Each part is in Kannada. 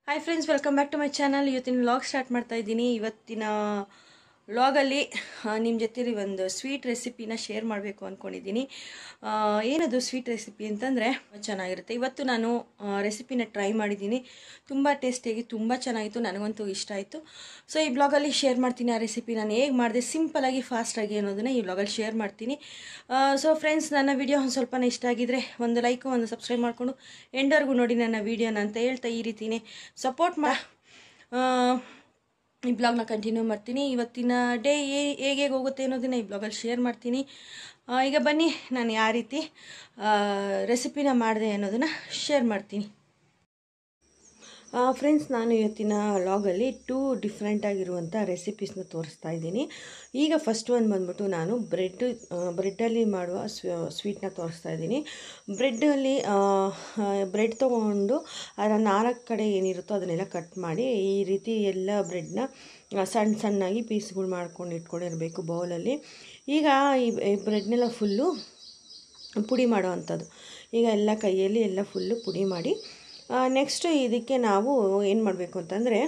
hi friends welcome back to my channel ಇವತ್ತಿನ ವ್ಲಾಗ್ ಸ್ಟಾರ್ಟ್ ಮಾಡ್ತಾ ಇದ್ದೀನಿ ಇವತ್ತಿನ ವ್ಲಾಗಲ್ಲಿ ನಿಮ್ಮ ಜೊತೆಲಿ ಒಂದು ಸ್ವೀಟ್ ರೆಸಿಪಿನ ಶೇರ್ ಮಾಡಬೇಕು ಅಂದ್ಕೊಂಡಿದ್ದೀನಿ ಆ, ಏನದು ಸ್ವೀಟ್ ರೆಸಿಪಿ ಅಂತಂದರೆ ಚೆನ್ನಾಗಿರುತ್ತೆ ಇವತ್ತು ನಾನು ರೆಸಿಪಿನ ಟ್ರೈ ಮಾಡಿದ್ದೀನಿ ತುಂಬ ಟೇಸ್ಟಿಯಾಗಿ ತುಂಬ ಚೆನ್ನಾಗಿತ್ತು ನನಗಂತೂ ಇಷ್ಟ ಆಯಿತು ಸೊ ಈ ಬ್ಲಾಗಲ್ಲಿ ಶೇರ್ ಮಾಡ್ತೀನಿ ಆ ರೆಸಿಪಿ ನಾನು ಹೇಗೆ ಮಾಡಿದೆ ಸಿಂಪಲಾಗಿ ಫಾಸ್ಟಾಗಿ ಅನ್ನೋದನ್ನ ಈ ಬ್ಲಾಗಲ್ಲಿ ಶೇರ್ ಮಾಡ್ತೀನಿ ಸೊ ಫ್ರೆಂಡ್ಸ್ ನನ್ನ ವಿಡಿಯೋ ಒಂದು ಸ್ವಲ್ಪನೇ ಇಷ್ಟ ಆಗಿದ್ರೆ ಒಂದು ಲೈಕು ಒಂದು ಸಬ್ಸ್ಕ್ರೈಬ್ ಮಾಡಿಕೊಂಡು ಎಂಡರ್ಗೂ ನೋಡಿ ನನ್ನ ವೀಡಿಯೋನ ಅಂತ ಹೇಳ್ತಾ ಈ ರೀತಿನೇ ಸಪೋರ್ಟ್ ಮಾ ಆ, ಈ ಬ್ಲಾಗ್ನ ಕಂಟಿನ್ಯೂ ಮಾಡ್ತೀನಿ ಇವತ್ತಿನ ಡೇ ಹೇಗೆ ಹೇಗೆ ಹೋಗುತ್ತೆ ಅನ್ನೋದನ್ನ ಈ ಬ್ಲಾಗಲ್ಲಿ ಶೇರ್ ಮಾಡ್ತೀನಿ ಆ, ಈಗ ಬನ್ನಿ ನಾನು ಯಾವ ರೀತಿ ರೆಸಿಪಿನ ಮಾಡಿದೆ ಅನ್ನೋದನ್ನು ಶೇರ್ ಮಾಡ್ತೀನಿ ಫ್ರೆಂಡ್ಸ್ ನಾನು ಇವತ್ತಿನ ಲಾಗಲ್ಲಿ ಟೂ ಡಿಫ್ರೆಂಟ್ ಆಗಿರುವಂಥ ರೆಸಿಪೀಸ್ನ ತೋರಿಸ್ತಾ ಇದ್ದೀನಿ ಈಗ ಫಸ್ಟ್ ಒಂದು ಬಂದ್ಬಿಟ್ಟು ನಾನು ಬ್ರೆಡ್ ಬ್ರೆಡ್ಡಲ್ಲಿ ಮಾಡುವ ಸ್ವೀಟ್ನ ತೋರಿಸ್ತಾ ಇದ್ದೀನಿ ಬ್ರೆಡ್ಡಲ್ಲಿ ಬ್ರೆಡ್ ತೊಗೊಂಡು ಅದರ ನಾಲ್ಕು ಕಡೆ ಏನಿರುತ್ತೋ ಅದನ್ನೆಲ್ಲ ಕಟ್ ಮಾಡಿ ಈ ರೀತಿ ಎಲ್ಲ ಬ್ರೆಡ್ನ ಸಣ್ಣ ಸಣ್ಣಾಗಿ ಪೀಸ್ಗಳು ಮಾಡ್ಕೊಂಡು ಇಟ್ಕೊಂಡಿರಬೇಕು ಬೌಲಲ್ಲಿ ಈಗ ಈ ಈ ಬ್ರೆಡ್ನೆಲ್ಲ ಫುಲ್ಲು ಪುಡಿ ಮಾಡೋ ಅಂಥದ್ದು ಈಗ ಎಲ್ಲ ಕೈಯಲ್ಲಿ ಎಲ್ಲ ಫುಲ್ಲು ಪುಡಿ ಮಾಡಿ ನೆಕ್ಸ್ಟು ಇದಕ್ಕೆ ನಾವು ಏನು ಮಾಡಬೇಕು ಅಂತಂದರೆ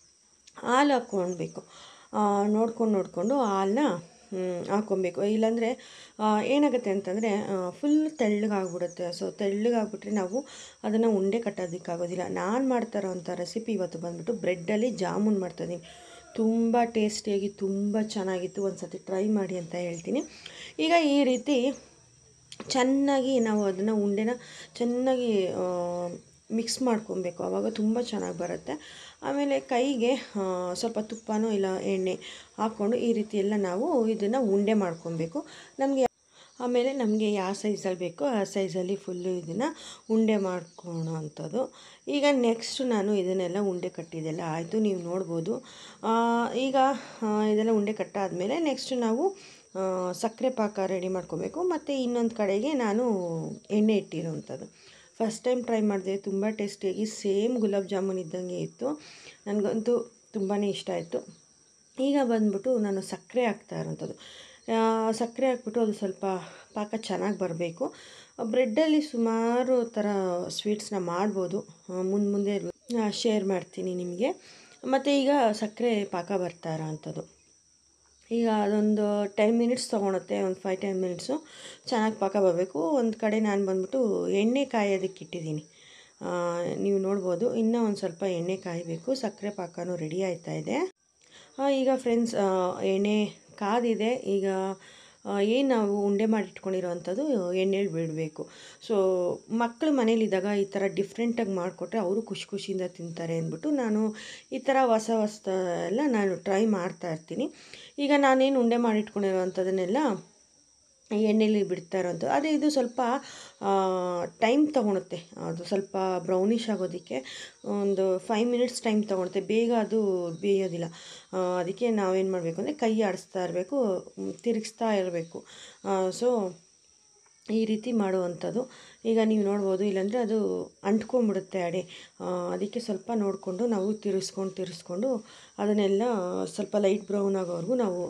ಹಾಲು ಹಾಕ್ಕೊಳ್ಬೇಕು ನೋಡ್ಕೊಂಡು ನೋಡಿಕೊಂಡು ಹಾಲನ್ನ ಹಾಕ್ಕೊಬೇಕು ಇಲ್ಲಾಂದರೆ ಏನಾಗುತ್ತೆ ಅಂತಂದರೆ ಫುಲ್ ತೆಳ್ಳಗಾಗ್ಬಿಡುತ್ತೆ ಸೊ ತೆಳ್ಳಗಾಗ್ಬಿಟ್ರೆ ನಾವು ಅದನ್ನು ಉಂಡೆ ಕಟ್ಟೋದಕ್ಕಾಗೋದಿಲ್ಲ ನಾನು ಮಾಡ್ತಾ ಇರೋವಂಥ ರೆಸಿಪಿ ಇವತ್ತು ಬಂದ್ಬಿಟ್ಟು ಬ್ರೆಡ್ಡಲ್ಲಿ ಜಾಮೂನ್ ಮಾಡ್ತಾಯಿದ್ದೀನಿ ತುಂಬ ಟೇಸ್ಟಿಯಾಗಿ ತುಂಬ ಚೆನ್ನಾಗಿತ್ತು ಒಂದು ಸತಿ ಟ್ರೈ ಮಾಡಿ ಅಂತ ಹೇಳ್ತೀನಿ ಈಗ ಈ ರೀತಿ ಚೆನ್ನಾಗಿ ನಾವು ಅದನ್ನು ಉಂಡೆನ ಚೆನ್ನಾಗಿ ಮಿಕ್ಸ್ ಮಾಡ್ಕೊಬೇಕು ಆವಾಗ ತುಂಬ ಚೆನ್ನಾಗಿ ಬರುತ್ತೆ ಆಮೇಲೆ ಕೈಗೆ ಆ, ಸ್ವಲ್ಪ ತುಪ್ಪನೋ ಇಲ್ಲ ಎಣ್ಣೆ ಹಾಕ್ಕೊಂಡು ಈ ರೀತಿ ಎಲ್ಲ ನಾವು ಇದನ್ನು ಉಂಡೆ ಮಾಡ್ಕೊಬೇಕು ನಮಗೆ ಆಮೇಲೆ ನಮಗೆ ಯಾವ ಸೈಜಲ್ಲಿ ಬೇಕೋ ಆ ಸೈಜಲ್ಲಿ ಫುಲ್ಲು ಇದನ್ನು ಉಂಡೆ ಮಾಡ್ಕೊಳೋ ಅಂಥದ್ದು ಈಗ ನೆಕ್ಸ್ಟ್ ನಾನು ಇದನ್ನೆಲ್ಲ ಉಂಡೆ ಕಟ್ಟಿದ್ದೆಲ್ಲ ಆಯಿತು ನೀವು ನೋಡ್ಬೋದು ಆ, ಈಗ ಆ, ಇದೆಲ್ಲ ಉಂಡೆ ಕಟ್ಟಾದಮೇಲೆ ನೆಕ್ಸ್ಟ್ ನಾವು ಆ, ಸಕ್ಕರೆ ಪಾಕ ರೆಡಿ ಮಾಡ್ಕೋಬೇಕು ಮತ್ತು ಇನ್ನೊಂದು ಕಡೆಗೆ ನಾನು ಎಣ್ಣೆ ಇಟ್ಟಿರೋವಂಥದ್ದು ಫಸ್ಟ್ ಟೈಮ್ ಟ್ರೈ ಮಾಡಿದೆ ತುಂಬ ಟೇಸ್ಟಿಯಾಗಿ ಸೇಮ್ ಗುಲಾಬ್ ಜಾಮೂನ್ ಇದ್ದಂಗೆ ಇತ್ತು ನನಗಂತೂ ತುಂಬಾ ಇಷ್ಟ ಆಯಿತು ಈಗ ಬಂದ್ಬಿಟ್ಟು ನಾನು ಸಕ್ಕರೆ ಹಾಕ್ತಾ ಇರೋಂಥದ್ದು ಆ, ಸಕ್ಕರೆ ಹಾಕ್ಬಿಟ್ಟು ಅದು ಸ್ವಲ್ಪ ಪಾಕ ಚೆನ್ನಾಗಿ ಬರಬೇಕು ಬ್ರೆಡ್ಡಲ್ಲಿ ಸುಮಾರು ಥರ ಸ್ವೀಟ್ಸ್ನ ಮಾಡ್ಬೋದು ಮುಂದೆ ಮುಂದೆ ಶೇರ್ ಮಾಡ್ತೀನಿ ನಿಮಗೆ ಮತ್ತು ಈಗ ಸಕ್ಕರೆ ಪಾಕ ಬರ್ತಾ ಇರೋ ಅಂಥದ್ದು ಈಗ ಅದೊಂದು ಟೆನ್ ಮಿನಿಟ್ಸ್ ತೊಗೊಳುತ್ತೆ ಒಂದು ಫೈವ್ ಟೆನ್ ಮಿನಿಟ್ಸು ಚೆನ್ನಾಗಿ ಪಾಕ ಬರಬೇಕು ಒಂದು ಕಡೆ ನಾನು ಬಂದ್ಬಿಟ್ಟು ಎಣ್ಣೆ ಕಾಯೋದಕ್ಕೆ ಇಟ್ಟಿದ್ದೀನಿ ಆ, ನೀವು ನೋಡ್ಬೋದು ಇನ್ನೂ ಒಂದು ಸ್ವಲ್ಪ ಎಣ್ಣೆ ಕಾಯಬೇಕು ಸಕ್ಕರೆ ಪಾಕನೂ ರೆಡಿ ಆಯ್ತಾ ಇದೆ ಆ, ಈಗ ಫ್ರೆಂಡ್ಸ್ ಎಣ್ಣೆ ಕಾದಿದೆ ಈಗ ಏನು ನಾವು ಉಂಡೆ ಮಾಡಿಟ್ಕೊಂಡಿರೋ ಅಂಥದ್ದು ಎಣ್ಣೆಲಿ ಬಿಡಬೇಕು ಸೊ ಮಕ್ಕಳು ಮನೇಲಿದ್ದಾಗ ಈ ಥರ ಡಿಫ್ರೆಂಟಾಗಿ ಮಾಡಿಕೊಟ್ರೆ ಅವರು ಖುಷಿ ಖುಷಿಯಿಂದ ತಿಂತಾರೆ ಅಂದ್ಬಿಟ್ಟು ನಾನು ಈ ಥರ ಹೊಸ ಹೊಸ ಎಲ್ಲ ನಾನು ಟ್ರೈ ಮಾಡ್ತಾ ಇರ್ತೀನಿ ಈಗ ನಾನೇನು ಉಂಡೆ ಮಾಡಿಟ್ಕೊಂಡಿರೋ ಅಂಥದ್ದನ್ನೆಲ್ಲ ಎಣ್ಣೆಲಿ ಬಿಡ್ತಾ ಇರೋಂಥ ಅದೇ ಇದು ಸ್ವಲ್ಪ ಟೈಮ್ ತೊಗೊಳುತ್ತೆ ಅದು ಸ್ವಲ್ಪ ಬ್ರೌನಿಷ್ ಆಗೋದಕ್ಕೆ ಒಂದು ಫೈವ್ ಮಿನಿಟ್ಸ್ ಟೈಮ್ ತೊಗೊಳುತ್ತೆ ಬೇಗ ಅದು ಬೇಯೋದಿಲ್ಲ ಆ, ಅದಕ್ಕೆ ನಾವೇನು ಮಾಡಬೇಕು ಅಂದರೆ ಕೈ ಆಡಿಸ್ತಾ ಇರಬೇಕು ತಿರುಗಿಸ್ತಾ ಇರಬೇಕು ಸೊ ಈ ರೀತಿ ಮಾಡುವಂಥದ್ದು ಈಗ ನೀವು ನೋಡ್ಬೋದು ಇಲ್ಲಾಂದರೆ ಅದು ಅಂಟ್ಕೊಂಬಿಡುತ್ತೆ ಅಡೆ ಆ, ಅದಕ್ಕೆ ಸ್ವಲ್ಪ ನೋಡಿಕೊಂಡು ನಾವು ತಿರ್ಸ್ಕೊಂಡು ತಿರ್ಸ್ಕೊಂಡು ಅದನ್ನೆಲ್ಲ ಸ್ವಲ್ಪ ಲೈಟ್ ಬ್ರೌನ್ ಆಗೋವರೆಗೂ ನಾವು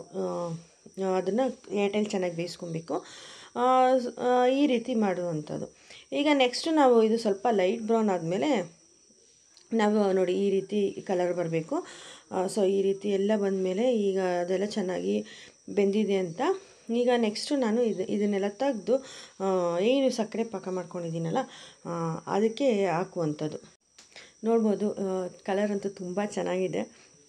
ಅದನ್ನು ಏಟಲ್ಲಿ ಚೆನ್ನಾಗಿ ಬೇಯಿಸ್ಕೊಬೇಕು ಆ, ಸ್- ಆ, ಈ ರೀತಿ ಮಾಡುವಂಥದ್ದು ಈಗ ನೆಕ್ಸ್ಟ್ ನಾವು ಇದು ಸ್ವಲ್ಪ ಲೈಟ್ ಬ್ರೌನ್ ಆದಮೇಲೆ ನಾವು ನೋಡಿ ಈ ರೀತಿ ಕಲರ್ ಬರಬೇಕು ಸೊ ಈ ರೀತಿ ಎಲ್ಲ ಬಂದಮೇಲೆ ಈಗ ಅದೆಲ್ಲ ಚೆನ್ನಾಗಿ ಬೆಂದಿದೆ ಅಂತ ಈಗ ನೆಕ್ಸ್ಟು ನಾನು ಇದು ಇದನ್ನೆಲ್ಲ ತೆಗೆದು ಏನು ಸಕ್ಕರೆ ಪಾಕ ಮಾಡ್ಕೊಂಡಿದ್ದೀನಲ್ಲ ಆ, ಅದಕ್ಕೆ ಹಾಕುವಂಥದ್ದು ನೋಡ್ಬೋದು ಕಲರ್ ಅಂತೂ ತುಂಬ ಚೆನ್ನಾಗಿದೆ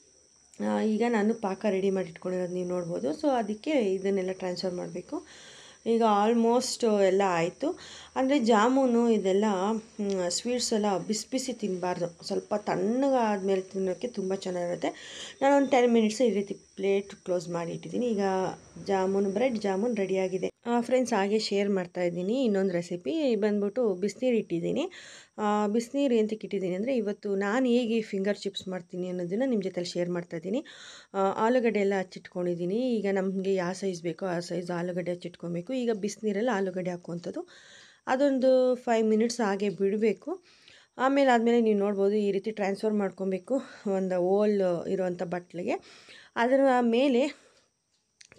ಆ, ಈಗ ನಾನು ಪಾಕ ರೆಡಿ ಮಾಡಿ ಇಟ್ಕೊಂಡಿರೋದು ನೀವು ನೋಡ್ಬೋದು ಸೊ ಅದಕ್ಕೆ ಇದನ್ನೆಲ್ಲ ಟ್ರಾನ್ಸ್ಫರ್ ಮಾಡಬೇಕು ಈಗ ಆಲ್ಮೋಸ್ಟ್ ಎಲ್ಲ ಆಯಿತು ಅಂದರೆ ಜಾಮೂನು ಇದೆಲ್ಲ ಸ್ವೀಟ್ಸ್ ಎಲ್ಲ ಬಿಸಿ ಬಿಸಿ ತಿನ್ನಬಾರ್ದು ಸ್ವಲ್ಪ ತಣ್ಣಗಾದ್ಮೇಲೆ ತಿನ್ನೋಕ್ಕೆ ತುಂಬ ಚೆನ್ನಾಗಿರುತ್ತೆ ನಾನು ಒಂದು ಟೆನ್ ಮಿನಿಟ್ಸ್ ಈ ರೀತಿ ಪ್ಲೇಟ್ ಕ್ಲೋಸ್ ಮಾಡಿ ಇಟ್ಟಿದ್ದೀನಿ ಈಗ ಜಾಮೂನ್ ಬ್ರೆಡ್ ಜಾಮೂನ್ ರೆಡಿಯಾಗಿದೆ ಫ್ರೆಂಡ್ಸ್ ಹಾಗೆ ಶೇರ್ ಮಾಡ್ತಾ ಇದ್ದೀನಿ ಇನ್ನೊಂದು ರೆಸಿಪಿ ಬಂದ್ಬಿಟ್ಟು ಬಿಸಿನೀರು ಇಟ್ಟಿದ್ದೀನಿ ಬಿಸಿನೀರು ಎಂತಕ್ಕೆ ಇಟ್ಟಿದ್ದೀನಿ ಅಂದರೆ ಇವತ್ತು ನಾನು ಹೇಗೆ ಫಿಂಗರ್ ಚಿಪ್ಸ್ ಮಾಡ್ತೀನಿ ಅನ್ನೋದನ್ನು ನಿಮ್ಮ ಜೊತೆಲಿ ಶೇರ್ ಮಾಡ್ತಾ ಇದ್ದೀನಿ ಆ, ಆಲೂಗಡ್ಡೆ ಎಲ್ಲ ಹಚ್ಚಿಟ್ಕೊಂಡಿದ್ದೀನಿ ಈಗ ನಮಗೆ ಯಾವ ಸೈಜ್ ಬೇಕೋ ಆ ಸೈಜ್ ಆಲೂಗಡ್ಡೆ ಹಚ್ಚಿಟ್ಕೊಬೇಕು ಈಗ ಬಿಸಿನೀರಲ್ಲಿ ಆಲೂಗಡ್ಡೆ ಹಾಕುವಂಥದ್ದು ಅದೊಂದು ಫೈವ್ ಮಿನಿಟ್ಸ್ ಹಾಗೆ ಬಿಡಬೇಕು ಆಮೇಲೆ ಆದಮೇಲೆ ನೀವು ನೋಡ್ಬೋದು ಈ ರೀತಿ ಟ್ರಾನ್ಸ್ಫರ್ ಮಾಡ್ಕೊಬೇಕು ಒಂದು ಓಲ್ ಇರುವಂಥ ಬಟ್ಲಿಗೆ ಅದರ ಮೇಲೆ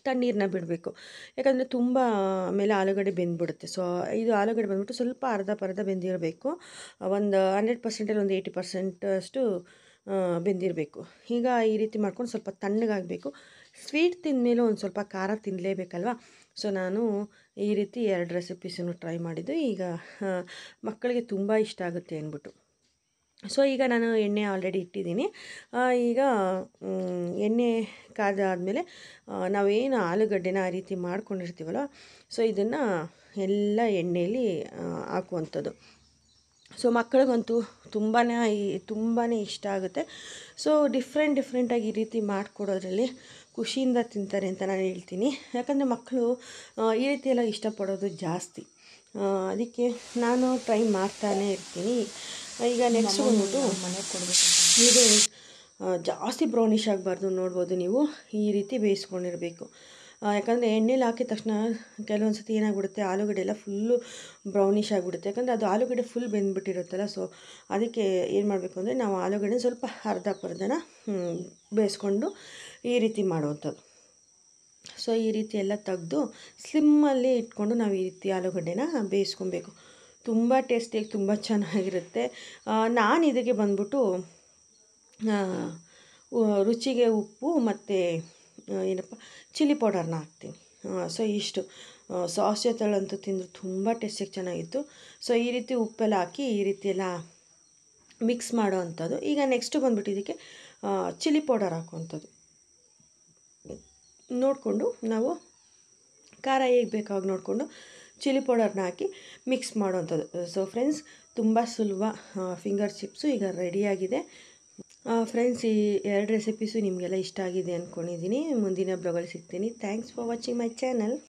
ತಣ್ಣೀರನ್ನ ಬಿಡಬೇಕು ಯಾಕಂದರೆ ತುಂಬ ಆಮೇಲೆ ಆಲೂಗಡ್ಡೆ ಬೆಂದ್ಬಿಡುತ್ತೆ ಸೊ ಇದು ಆಲೂಗಡ್ಡೆ ಬಂದ್ಬಿಟ್ಟು ಸ್ವಲ್ಪ ಅರ್ಧ ಪರ್ಧ ಬೆಂದಿರಬೇಕು ಒಂದು ಹಂಡ್ರೆಡ್ ಪರ್ಸೆಂಟಲ್ಲಿ ಒಂದು ಏಯ್ಟಿ ಪರ್ಸೆಂಟ್ ಅಷ್ಟು ಆ, ಬೆಂದಿರಬೇಕು ಈಗ ಈ ರೀತಿ ಮಾಡ್ಕೊಂಡು ಸ್ವಲ್ಪ ತಣ್ಣಗಾಗಬೇಕು ಸ್ವೀಟ್ ತಿಂದಮೇಲೆ ಒಂದು ಸ್ವಲ್ಪ ಖಾರ ತಿನ್ನಲೇಬೇಕಲ್ವ ಸೊ ನಾನು ಈ ರೀತಿ ಎರಡು ರೆಸಿಪೀಸನ್ನು ಟ್ರೈ ಮಾಡಿದ್ದು ಈಗ ಆ, ಮಕ್ಕಳಿಗೆ ತುಂಬ ಇಷ್ಟ ಆಗುತ್ತೆ ಅಂದ್ಬಿಟ್ಟು ಸೊ ಈಗ ನಾನು ಎಣ್ಣೆ ಆಲ್ರೆಡಿ ಇಟ್ಟಿದ್ದೀನಿ ಆ, ಈಗ ಮ್, ಎಣ್ಣೆ ಕಾದಾದಮೇಲೆ ನಾವೇನು ಆಲೂಗಡ್ಡೆನ ಆ ರೀತಿ ಮಾಡ್ಕೊಂಡಿರ್ತೀವಲ್ಲ ಸೊ ಇದನ್ನು ಎಲ್ಲ ಎಣ್ಣೆಯಲ್ಲಿ ಆ, ಹಾಕುವಂಥದ್ದು ಸೊ ಮಕ್ಕಳಿಗಂತೂ ತುಂಬಾ ತುಂಬಾ ಇಷ್ಟ ಆಗುತ್ತೆ ಸೊ ಡಿಫ್ರೆಂಟ್ ಡಿಫ್ರೆಂಟಾಗಿ ಈ ರೀತಿ ಮಾಡಿಕೊಡೋದ್ರಲ್ಲಿ ಖುಷಿಯಿಂದ ತಿಂತಾರೆ ಅಂತ ನಾನು ಹೇಳ್ತೀನಿ ಯಾಕಂದರೆ ಮಕ್ಕಳು ಆ, ಈ ರೀತಿ ಎಲ್ಲ ಇಷ್ಟಪಡೋದು ಜಾಸ್ತಿ ಆ, ಅದಕ್ಕೆ ನಾನು ಟ್ರೈ ಮಾಡ್ತಾನೇ ಇರ್ತೀನಿ ಈಗ ನೆಕ್ಸ್ಟ್ ಬಂದ್ಬಿಟ್ಟು ಮನೆಗೆ ಕೊಡಬೇಕು ಇದು ಆ, ಜಾಸ್ತಿ ಬ್ರೌನಿಷ್ ಆಗಬಾರ್ದು ನೋಡ್ಬೋದು ನೀವು ಈ ರೀತಿ ಬೇಯಿಸ್ಕೊಂಡಿರಬೇಕು ಯಾಕಂದರೆ ಎಣ್ಣೆಲಿ ಹಾಕಿದ ತಕ್ಷಣ ಕೆಲವೊಂದು ಸತಿ ಏನಾಗ್ಬಿಡುತ್ತೆ ಆಲೂಗಡ್ಡೆ ಎಲ್ಲ ಫುಲ್ಲು ಬ್ರೌನಿಷ್ ಆಗಿಬಿಡುತ್ತೆ ಯಾಕಂದರೆ ಅದು ಆಲೂಗಡ್ಡೆ ಫುಲ್ ಬೆಂದ್ಬಿಟ್ಟಿರುತ್ತಲ್ಲ ಸೊ ಅದಕ್ಕೆ ಏನು ಮಾಡಬೇಕು ಅಂದರೆ ನಾವು ಆಲೂಗಡ್ಡೆ ಸ್ವಲ್ಪ ಅರ್ಧ ಪರ್ಧನ ಹ್ಮ್, ಬೇಯಿಸ್ಕೊಂಡು ಈ ರೀತಿ ಮಾಡುವಂಥದ್ದು ಸೊ ಈ ರೀತಿ ಎಲ್ಲ ತೆಗೆದು ಸ್ಲಿಮ್ಮಲ್ಲಿ ಇಟ್ಕೊಂಡು ನಾವು ಈ ರೀತಿ ಆಲೂಗಡ್ಡೆನ ಬೇಯಿಸ್ಕೊಬೇಕು ತುಂಬ ಟೇಸ್ಟಿಯಾಗಿ ತುಂಬ ಚೆನ್ನಾಗಿರುತ್ತೆ ಆ, ನಾನು ಇದಕ್ಕೆ ಬಂದ್ಬಿಟ್ಟು ಆ, ಉ- ರುಚಿಗೆ ಉಪ್ಪು ಮತ್ತು ಏನಪ್ಪ ಚಿಲ್ಲಿ ಪೌಡರ್ನ ಹಾಕ್ತೀನಿ ಸೊ ಇಷ್ಟು ಸಾಸ್ ಜೊತೆಗಳಂತೂ ತಿಂದರೆ ತುಂಬ ಟೇಸ್ಟಿಯಾಗಿ ಚೆನ್ನಾಗಿತ್ತು ಸೊ ಈ ರೀತಿ ಉಪ್ಪೆಲ್ಲ ಹಾಕಿ ಈ ರೀತಿ ಎಲ್ಲ ಮಿಕ್ಸ್ ಮಾಡೋ ಅಂಥದ್ದು ಈಗ ನೆಕ್ಸ್ಟು ಬಂದ್ಬಿಟ್ಟು ಇದಕ್ಕೆ ಚಿಲ್ಲಿ ಪೌಡರ್ ಹಾಕುವಂಥದ್ದು ನೋಡಿಕೊಂಡು ನಾವು ಖಾರ ಹೇಗೆ ಬೇಕಾಗಿ ನೋಡಿಕೊಂಡು ಚಿಲ್ಲಿ ಪೌಡರ್ನ ಹಾಕಿ ಮಿಕ್ಸ್ ಮಾಡುವಂಥದ್ದು ಸೊ ಫ್ರೆಂಡ್ಸ್ ತುಂಬ ಸುಲಭ ಫಿಂಗರ್ ಚಿಪ್ಸು ಈಗ ರೆಡಿಯಾಗಿದೆ ಫ್ರೆಂಡ್ಸ್ ಈ ಎರಡು ರೆಸಿಪೀಸು ನಿಮಗೆಲ್ಲ ಇಷ್ಟ ಆಗಿದೆ ಅಂದ್ಕೊಂಡಿದ್ದೀನಿ ಮುಂದಿನ ಬ್ಲಾಗಲ್ಲಿ ಸಿಗ್ತೀನಿ thanks for watching my channel